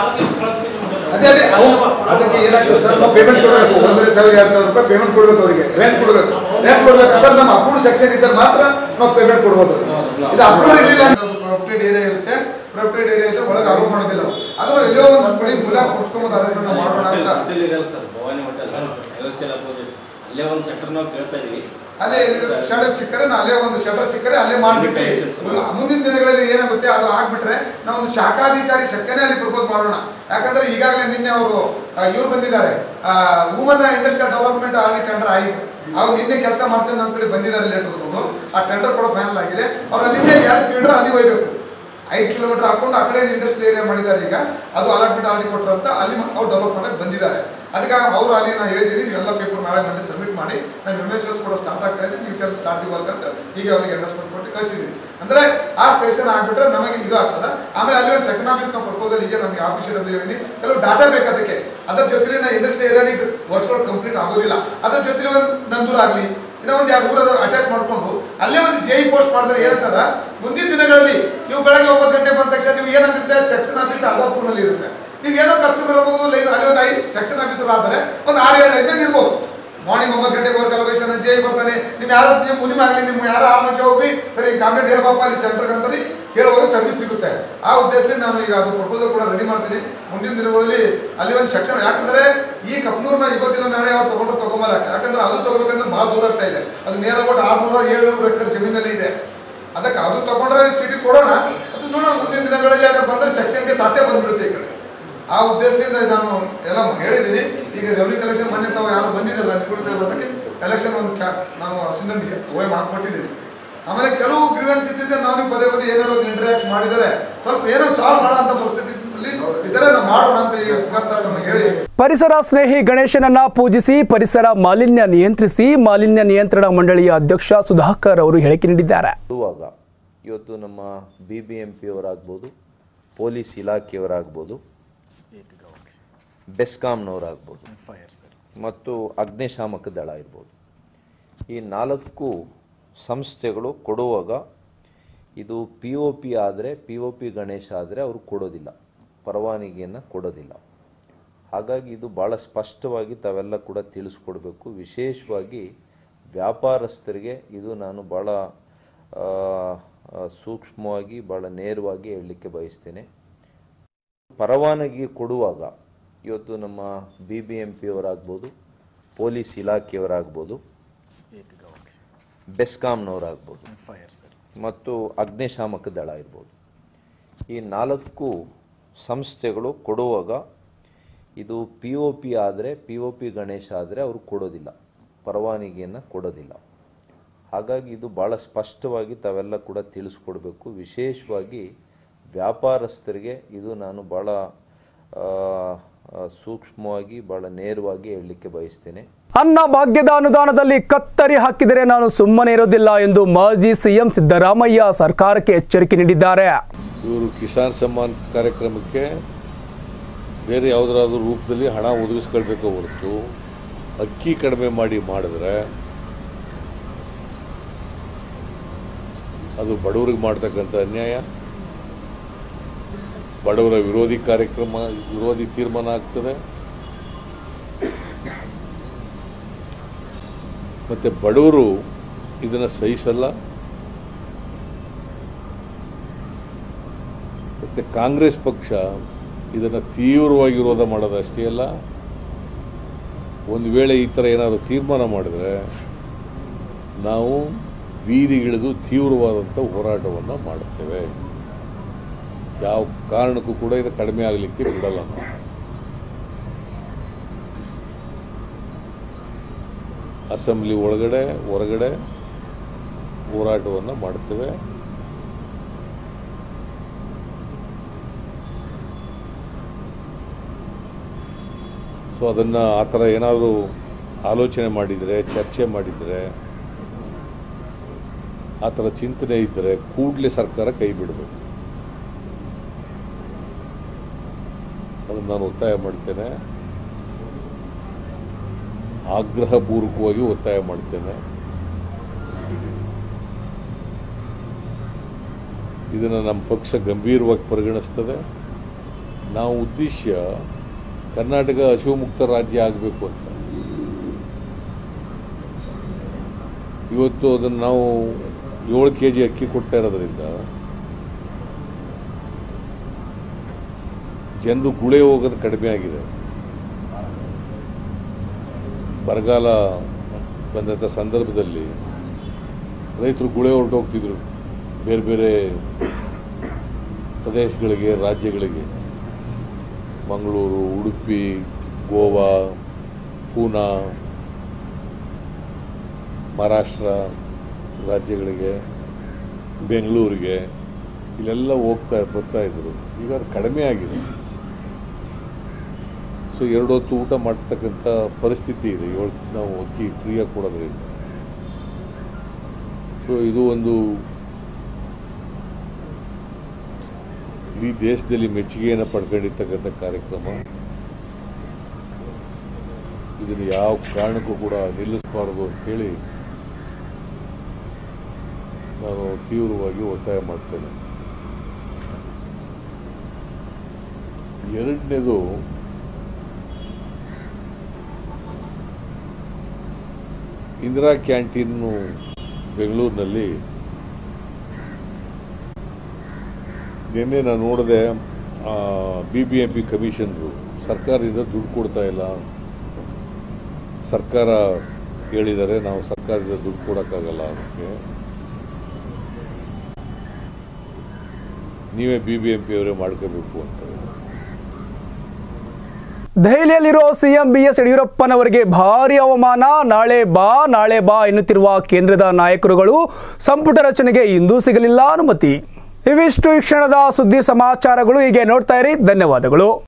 ಅದೇ ಅದೇ ಅವು- ಅದಕ್ಕೆ ಏನಾಗ್ತದೆ ಸರ್ ನಾವು ಪೇಮೆಂಟ್ ಕೊಡಬೇಕು ಒಂದೂವರೆ ಸಾವಿರ ಎರಡು ಸಾವಿರ ರೂಪಾಯಿ ಪೇಮೆಂಟ್ ಕೊಡ್ಬೇಕು ಅವರಿಗೆ ರೆಂಟ್ ಕೊಡಬೇಕು ರೆಂಟ್ ಕೊಡ್ಬೇಕಂದ್ರೆ ನಮ್ಮ ಅಪ್ರೂವ್ಡ್ ಸೆಕ್ಷನ್ ಇದ್ದರೆ ಮಾತ್ರ ನಾವು ಪೇಮೆಂಟ್ ಕೊಡ್ಬೋದು ಇದು ಅಪ್ರೂವ್ಡ್ ಇರಲಿಲ್ಲ ಪ್ರೊಫಿಟೆಡ್ ಏರಿಯಾ ಇರುತ್ತೆ ಪ್ರೊಫಿಟೆಡ್ ಏರಿಯಾ ಇದ್ರೆ ಒಳಗೆ ಅಲೋ ಮಾಡೋದಿಲ್ಲ ನಾವು ಅದ್ರ ಎಲ್ಲೋ ಒಂದು ಬಳಿ ಮೂಲ ಕೊಡ್ಸ್ಕೊಂಬೋದು ಅದನ್ನ ನಾವು ಮಾಡೋಣ ಅಂತ ಸರ್ ಭವಾನಿ ಹೋಟೆಲ್ ಅಪೋಸಿಟ್ ಅಲ್ಲೇ ಒಂದು ಸೆಕ್ಟರ್ ನಾವು ಕೇಳ್ತಾ ಇದೀವಿ ಅಲ್ಲೇ ಶಟರ್ ಸಿಕ್ಕರೆ ನಾ ಅಲ್ಲೇ ಒಂದು ಶಟರ್ ಸಿಕ್ಕರೆ ಅಲ್ಲೇ ಮಾಡ್ಬಿಟ್ಟು ಮುಲ್ಲ- ಮುಂದಿನ ದಿನಗಳಲ್ಲಿ ಏನಾಗುತ್ತೆ ಅದು ಆಗ್ಬಿಟ್ರೆ ನಾವು ಒಂದು ಶಾಖಾಧಿಕಾರಿ ಶಕ್ತಿನೇ ಅಲ್ಲಿ ಪ್ರಪೋಸ್ ಮಾಡೋಣ ಯಾಕಂದ್ರೆ ಈಗಾಗಲೇ ನಿನ್ನೆ ಅವರು ಇವ್ರು ಬಂದಿದ್ದಾರೆ ವುಮನ್ ಇಂಡಸ್ಟ್ರಿಯಲ್ ಡೆವಲಪ್ಮೆಂಟ್ ಆಗಿ ಟೆಂಡರ್ ಆಯಿತು ಅವ್ರು ನಿನ್ನೆ ಕೆಲಸ ಮಾಡ್ತೇನೆ ಅಂತ ಹೇಳಿ ಬಂದಿದ್ದಾರೆ ಲೇಟ್ ತಗೊಂಡು ಆ ಟೆಂಡರ್ ಕೂಡ ಫೈನಲ್ ಆಗಿದೆ ಅವ್ರು ಅಲ್ಲಿಂದ ಎರಡು ಕಿಲೋಮೀಟರ್ ಅಲ್ಲಿ ಹೋಗ್ಬೇಕು ಐದು ಕಿಲೋಮೀಟರ್ ಹಾಕೊಂಡು ಆ ಕಡೆ ಇಂಡಸ್ಟ್ರಿಯಲ್ ಏರಿಯಾ ಮಾಡಿದ್ದಾರೆ ಈಗ ಅದು ಅಲಾಟ್ಮೆಂಟ್ ಅಲ್ಲಿ ಕೊಟ್ಟರಂತ ಅಲ್ಲಿ ಅವ್ರು ಡೆವಲಪ್ ಮಾಡಕ್ಕೆ ಬಂದಿದ್ದಾರೆ ಅದಕ್ಕೆ ಅವರು ಅಲ್ಲಿ ನಾನು ಹೇಳಿದ್ದೀನಿ ನೀವೆಲ್ಲ ಪೇಪರ್ ನಾಳೆ ಮಂಡೆ ಸಬ್ಮಿಟ್ ಮಾಡಿ ನಾನು ಎಮ್ ಎಸ್ ಎಸ್ ಕೂಡ ಸ್ಟಾರ್ಟ್ ಆಗ್ತಾ ಇದೆ ನೀವು ಕೆಲಸ ಸ್ಟಾರ್ಟ್ ವರ್ಕ್ ಅಂತ ಈಗ ಅವರಿಗೆ ಅಡ್ಜಸ್ಟ್ಮೆಂಟ್ ಕೊಟ್ಟು ಕಳಿಸಿದ್ದೀನಿ ಅಂದ್ರೆ ಆ ಸ್ಟೇಷನ್ ಆಗ್ಬಿಟ್ರೆ ನಮಗೆ ಇದು ಆಗ್ತದ ಆಮೇಲೆ ಅಲ್ಲಿ ಒಂದು ಸೆಕೆಂಡ್ ಆಫೀಸ್ ನಾವು ಪ್ರಪೋಸಲ್ ಈಗ ನಮಗೆ ಆಫೀಸರ್ ಅಲ್ಲಿ ಹೇಳಿದ್ದೀನಿ ಕೆಲವು ಡಾಟಾ ಬೇಕು ಅದಕ್ಕೆ ಅದ್ರ ಜೊತೆಲಿ ನಾ ಇಂಡಸ್ಟ್ರಿ ಏರಿಯಾನಿಗೆ ವರ್ಕ್ಗಳು ಕಂಪ್ಲೀಟ್ ಆಗೋದಿಲ್ಲ ಅದ್ರ ಜೊತೆಲಿ ಒಂದು ನಂದೂರ್ ಆಗಲಿ ಇನ್ನೂ ಒಂದು ಎರಡು ಊರ ಅಟ್ಯಾಚ್ ಮಾಡ್ಕೊಂಡು ಅಲ್ಲೇ ಒಂದು ಜೆ ಪೋಸ್ಟ್ ಮಾಡಿದ್ರೆ ಏನಾಗ್ತದ ಮುಂದಿನ ದಿನಗಳಲ್ಲಿ ನೀವು ಬೆಳಗ್ಗೆ ಒಂಬತ್ತು ಗಂಟೆ ಬಂದ ತಕ್ಷಣ ನೀವು ಏನಾಗುತ್ತೆ ಸೆಕ್ಷನ್ ಆಫೀಸ್ ಆಜಾದ್ಪುರ್ನಲ್ಲಿ ಇರುತ್ತೆ ನೀವು ಏನೋ ಕಸ್ಟಮರ್ ಇರಬಹುದು ಲೈನ್ ಅಲ್ಲಿ ಒಂದು ಐದು ಸೆಕ್ಷನ್ ಆಫೀಸರ್ ಆದರೆ ಒಂದು ಆರು ಏಳು ಐದು ಇರ್ಬೋದು ಮಾರ್ನಿಂಗ್ ಒಂಬತ್ತು ಗಂಟೆಗೆ ವರ್ಕ್ ಅಲೋಕೇಶನ್ ಜೆ ಬರ್ತಾನೆ ನಿಮ್ ಯಾರ ನೀವು ಮುನಿಮ ಆಗಲಿ ನಿಮ್ಮ ಯಾರ ಆರು ಮಂಚ ಹೋಗಿ ಸರಿ ಕಾಂಪ್ಲೇಂಟ್ ಹೇಳ್ಬಪ್ಪ ಅಲ್ಲಿ ಸೆಂಟರ್ಗೆ ಅಂತಾರೆ ಹೇಳುವಾಗ ಸರ್ವಿಸ್ ಸಿಗುತ್ತೆ ಆ ಉದ್ದೇಶದಲ್ಲಿ ನಾನು ಈಗ ಅದು ಪ್ರಪೋಸಲ್ ಕೂಡ ರೆಡಿ ಮಾಡ್ತೀನಿ ಮುಂದಿನ ದಿನಗಳಲ್ಲಿ ಅಲ್ಲಿ ಒಂದು ಸೆಕ್ಷನ್ ಯಾಕಂದ್ರೆ ಈ ಕಪ್ನೂರ್ನ ಇವತ್ತಿನ ನಾಳೆ ಅವ್ರು ತಗೊಂಡು ತಗೊಂಬಲ್ಲ ಯಾಕಂದ್ರೆ ಅದು ತಗೋಬೇಕಂದ್ರೆ ಭಾಳ ದೂರ ಆಗ್ತಾ ಇದೆ ಅದು ನೇರ ಒಟ್ಟು ಆರ್ನೂರ ಏಳ್ನೂರು ಎಕರೆ ಜಮೀನಲ್ಲಿ ಇದೆ ಅದಕ್ಕೆ ಅದು ತಗೊಂಡ್ರೆ ಸಿಟಿ ಕೊಡೋಣ ಅದು ನೋಡೋಣ ಮುಂದಿನ ದಿನಗಳಲ್ಲಿ ಯಾಕಂದ್ರೆ ಬಂದ್ರೆ ಸೆಕ್ಷನ್ಗೆ ಸಾಧ್ಯ ಬಂದ್ಬಿಡುತ್ತೆ ಈ ಕಡೆ ಆ ಉದ್ದೇಶದಿಂದ ನಾನು ಎಲ್ಲ ಹೇಳಿದ್ದೀನಿ ಈಗ ರೆವೆನ್ಯೂ ಕಲೆಕ್ಷನ್ ಮೊನ್ನೆ ತಾವು ಯಾರು ಬಂದಿದ್ದಲ್ಲ ನಿಕುಲ್ ಸಾಹೇಬ್ ಅದಕ್ಕೆ ಕಲೆಕ್ಷನ್ ಒಂದು ಕ್ಯಾ ನಾನು ಅಸಿಸ್ಟೆಂಟ್ಗೆ ಓಎಂ ಹಾಕ್ಕೊಟ್ಟಿದ್ದೀನಿ ಆಮೇಲೆ ಕೆಲವು ಗ್ರೀವೆನ್ಸ್ ಇದ್ದಿದ್ದೆ ನಾವು ನೀವು ಪದೇ ಪದೇ ಏನಾದ್ರು ಒಂದು ಇಂಟ್ರಾಕ್ಟ್ ಮಾಡಿದರೆ ಸ್ವಲ್ಪ ಏನೋ ಸಾಲ್ವ್ ಮಾಡೋ ಅಂತ ಪರಿಸ್ಥಿತಿ ಇದ್ದರೆ ನಾವು ಮಾಡೋಣ ಅಂತ ಈ ಮುಖಾಂತರ ನಮಗೆ ಹೇಳಿ ಪರಿಸರ ಸ್ನೇಹಿ ಗಣೇಶನನ್ನ ಪೂಜಿಸಿ ಪರಿಸರ ಮಾಲಿನ್ಯ ನಿಯಂತ್ರಿಸಿ ಮಾಲಿನ್ಯ ನಿಯಂತ್ರಣ ಮಂಡಳಿಯ ಅಧ್ಯಕ್ಷ ಸುಧಾಕರ್ ಅವರು ಹೇಳಿಕೆ ನೀಡಿದ್ದಾರೆ ಇರುವಾಗ ಇವತ್ತು ನಮ್ಮ ಬಿ ಬಿ ಎಂ ಪಿಯವರಾಗ್ಬೋದು ಪೊಲೀಸ್ ಇಲಾಖೆಯವರಾಗ್ಬೋದು ಬೆಸ್ಕಾಂನವರಾಗ್ಬೋದು ಮತ್ತು ಅಗ್ನಿಶಾಮಕ ದಳ ಇರ್ಬೋದು ಈ ನಾಲ್ಕು ಸಂಸ್ಥೆಗಳು ಕೊಡುವಾಗ ಇದು ಪಿ ಒ ಪಿ ಆದರೆ ಪಿ ಒ ಪಿ ಗಣೇಶ ಆದರೆ ಅವರು ಕೊಡೋದಿಲ್ಲ ಪರವಾನಗಿಯನ್ನು ಕೊಡೋದಿಲ್ಲ ಹಾಗಾಗಿ ಇದು ಭಾಳ ಸ್ಪಷ್ಟವಾಗಿ ತಾವೆಲ್ಲ ಕೂಡ ತಿಳಿಸ್ಕೊಡ್ಬೇಕು ವಿಶೇಷವಾಗಿ ವ್ಯಾಪಾರಸ್ಥರಿಗೆ ಇದು ನಾನು ಭಾಳ ಆ, ಆ, ಸೂಕ್ಷ್ಮವಾಗಿ ಭಾಳ ನೇರವಾಗಿ ಹೇಳಲಿಕ್ಕೆ ಬಯಸ್ತೇನೆ ಪರವಾನಗಿ ಕೊಡುವಾಗ ಇವತ್ತು ನಮ್ಮ ಬಿ ಬಿ ಎಂ ಪಿಯವರಾಗ್ಬೋದು ಪೊಲೀಸ್ ಇಲಾಖೆಯವರಾಗ್ಬೋದು ಬೆಸ್ಕಾಂನವರಾಗ್ಬೋದು ಮತ್ತು ಅಗ್ನಿಶಾಮಕ ದಳ ಇರ್ಬೋದು ಈ ನಾಲ್ಕು ಸಂಸ್ಥೆಗಳು ಕೊಡುವಾಗ ಇದು ಪಿ ಒ ಪಿ ಆದರೆ ಪಿ ಒ ಪಿ ಗಣೇಶ ಆದರೆ ಅವರು ಕೊಡೋದಿಲ್ಲ ಪರವಾನಗಿಯನ್ನು ಕೊಡೋದಿಲ್ಲ ಹಾಗಾಗಿ ಇದು ಭಾಳ ಸ್ಪಷ್ಟವಾಗಿ ತಾವೆಲ್ಲ ಕೂಡ ತಿಳಿಸ್ಕೊಡ್ಬೇಕು ವಿಶೇಷವಾಗಿ ವ್ಯಾಪಾರಸ್ಥರಿಗೆ ಇದು ನಾನು ಭಾಳ ಆ, ಆ, ಸೂಕ್ಷ್ಮವಾಗಿ ಭಾಳ ನೇರವಾಗಿ ಹೇಳಲಿಕ್ಕೆ ಬಯಸ್ತೇನೆ ಅನ್ನ ಭಾಗ್ಯದ ಅನುದಾನದಲ್ಲಿ ಕತ್ತರಿ ಹಾಕಿದರೆ ನಾನು ಸುಮ್ಮನೆ ಇರೋದಿಲ್ಲ ಎಂದು ಮಾಜಿ ಸಿಎಂ ಸಿದ್ದರಾಮಯ್ಯ ಸರ್ಕಾರಕ್ಕೆ ಎಚ್ಚರಿಕೆ ನೀಡಿದ್ದಾರೆ ಇವರು ಕಿಸಾನ್ ಸಮ್ಮಾನ್ ಕಾರ್ಯಕ್ರಮಕ್ಕೆ ಬೇರೆ ಯಾವುದಾದ್ರೂ ರೂಪದಲ್ಲಿ ಹಣ ಒದಗಿಸ್ಕೊಳ್ಬೇಕು ಹೊರತು ಅಕ್ಕಿ ಕಡಿಮೆ ಮಾಡಿ ಮಾಡಿದ್ರೆ ಅದು ಬಡವರಿಗೆ ಮಾಡ್ತಕ್ಕಂಥ ಅನ್ಯಾಯ ಬಡವರ ವಿರೋಧಿ ಕಾರ್ಯಕ್ರಮ ವಿರೋಧಿ ತೀರ್ಮಾನ ಆಗ್ತದೆ ಮತ್ತು ಬಡವರು ಇದನ್ನು ಸಹಿಸಲ್ಲ ಮತ್ತು ಕಾಂಗ್ರೆಸ್ ಪಕ್ಷ ಇದನ್ನು ತೀವ್ರವಾಗಿ ವಿರೋಧ ಮಾಡೋದಷ್ಟೇ ಅಲ್ಲ ಒಂದು ವೇಳೆ ಈ ಥರ ಏನಾದರೂ ತೀರ್ಮಾನ ಮಾಡಿದರೆ ನಾವು ಬೀದಿಗಿಳಿದು ತೀವ್ರವಾದಂಥ ಹೋರಾಟವನ್ನು ಮಾಡುತ್ತೇವೆ ಯಾವ ಕಾರಣಕ್ಕೂ ಕೂಡ ಇದು ಕಡಿಮೆ ಆಗಲಿಕ್ಕೆ ಬಿಡಲ್ಲ ನಾವು ಅಸೆಂಬ್ಲಿ ಒಳಗಡೆ ಹೊರಗಡೆ ಹೋರಾಟವನ್ನು ಮಾಡ್ತೇವೆ ಸೊ ಅದನ್ನು ಆ ಥರ ಏನಾದರೂ ಆಲೋಚನೆ ಮಾಡಿದರೆ ಚರ್ಚೆ ಮಾಡಿದರೆ ಆ ಥರ ಚಿಂತನೆ ಇದ್ದರೆ ಕೂಡಲೇ ಸರ್ಕಾರ ಕೈ ಬಿಡಬೇಕು ಅದನ್ನು ನಾನು ಒತ್ತಾಯ ಮಾಡ್ತೇನೆ ಆಗ್ರಹಪೂರ್ವಕವಾಗಿ ಒತ್ತಾಯ ಮಾಡ್ತೇನೆ ಇದನ್ನು ನಮ್ಮ ಪಕ್ಷ ಗಂಭೀರವಾಗಿ ಪರಿಗಣಿಸ್ತದೆ ನಾವು ಉದ್ದೇಶ ಕರ್ನಾಟಕ ಹಸಿವು ರಾಜ್ಯ ಆಗಬೇಕು ಅಂತ ಇವತ್ತು ಅದನ್ನು ನಾವು ಏಳು ಕೆ ಜಿ ಅಕ್ಕಿ ಕೊಡ್ತಾ ಇರೋದ್ರಿಂದ ಜನರು ಗುಳೆ ಹೋಗೋದು ಕಡಿಮೆ ಆಗಿದೆ ಬರಗಾಲ ಬಂದಂಥ ಸಂದರ್ಭದಲ್ಲಿ ರೈತರು ಗುಳೆ ಹೊರಟೋಗ್ತಿದ್ರು ಬೇರೆ ಬೇರೆ ಪ್ರದೇಶಗಳಿಗೆ ರಾಜ್ಯಗಳಿಗೆ ಮಂಗಳೂರು ಉಡುಪಿ ಗೋವಾ ಪೂನಾ ಮಹಾರಾಷ್ಟ್ರ ರಾಜ್ಯಗಳಿಗೆ ಬೆಂಗಳೂರಿಗೆ ಇಲ್ಲೆಲ್ಲ ಹೋಗ್ತಾ ಬರ್ತಾ ಇದ್ರು ಈಗ ಅದು ಕಡಿಮೆ ಆಗಿದೆ ಸೊ ಎರಡು ಹೊತ್ತು ಊಟ ಮಾಡ್ತಕ್ಕಂಥ ಪರಿಸ್ಥಿತಿ ಇದೆ ಏಳು ನಾವು ಅಕ್ಕಿ ಫ್ರೀಯಾಗಿ ಕೊಡೋದ್ರಿಂದ ಸೊ ಇದು ಒಂದು ಇಡೀ ದೇಶದಲ್ಲಿ ಮೆಚ್ಚುಗೆಯನ್ನು ಪಡ್ಕೊಂಡಿರ್ತಕ್ಕಂಥ ಕಾರ್ಯಕ್ರಮ ಇದನ್ನು ಯಾವ ಕಾರಣಕ್ಕೂ ಕೂಡ ನಿಲ್ಲಿಸಬಾರದು ಅಂತೇಳಿ ನಾನು ತೀವ್ರವಾಗಿ ಒತ್ತಾಯ ಮಾಡ್ತೇನೆ ಎರಡನೇದು ಇಂದಿರಾ ಕ್ಯಾಂಟೀನು ಬೆಂಗಳೂರಿನಲ್ಲಿ ನಿನ್ನೆ ನಾನು ನೋಡಿದೆ ಬಿ ಬಿ ಎಂ ಪಿ ಕಮಿಷನ್ರು ಸರ್ಕಾರದಿಂದ ದುಡ್ಡು ಕೊಡ್ತಾ ಇಲ್ಲ ಸರ್ಕಾರ ಹೇಳಿದ್ದಾರೆ ನಾವು ಸರ್ಕಾರದಿಂದ ದುಡ್ಡು ಕೊಡೋಕ್ಕಾಗಲ್ಲ ಅದಕ್ಕೆ ನೀವೇ ಬಿ ಬಿ ಎಂ ಪಿ ಅವರೇ ಮಾಡ್ಕೋಬೇಕು ಅಂತ ದೆಹಲಿಯಲ್ಲಿರೋ ಸಿಎಂ ಬಿ ಎಸ್ ಯಡಿಯೂರಪ್ಪನವರಿಗೆ ಭಾರಿ ಅವಮಾನ ನಾಳೆ ಬಾ ನಾಳೆ ಬಾ ಎನ್ನುತ್ತಿರುವ ಕೇಂದ್ರದ ನಾಯಕರುಗಳು ಸಂಪುಟ ರಚನೆಗೆ ಇಂದೂ ಸಿಗಲಿಲ್ಲ ಅನುಮತಿ ಇವಿಷ್ಟು ಈ ಕ್ಷಣದ ಸುದ್ದಿ ಸಮಾಚಾರಗಳು ಹೀಗೆ ನೋಡ್ತಾ ಇರಿ ಧನ್ಯವಾದಗಳು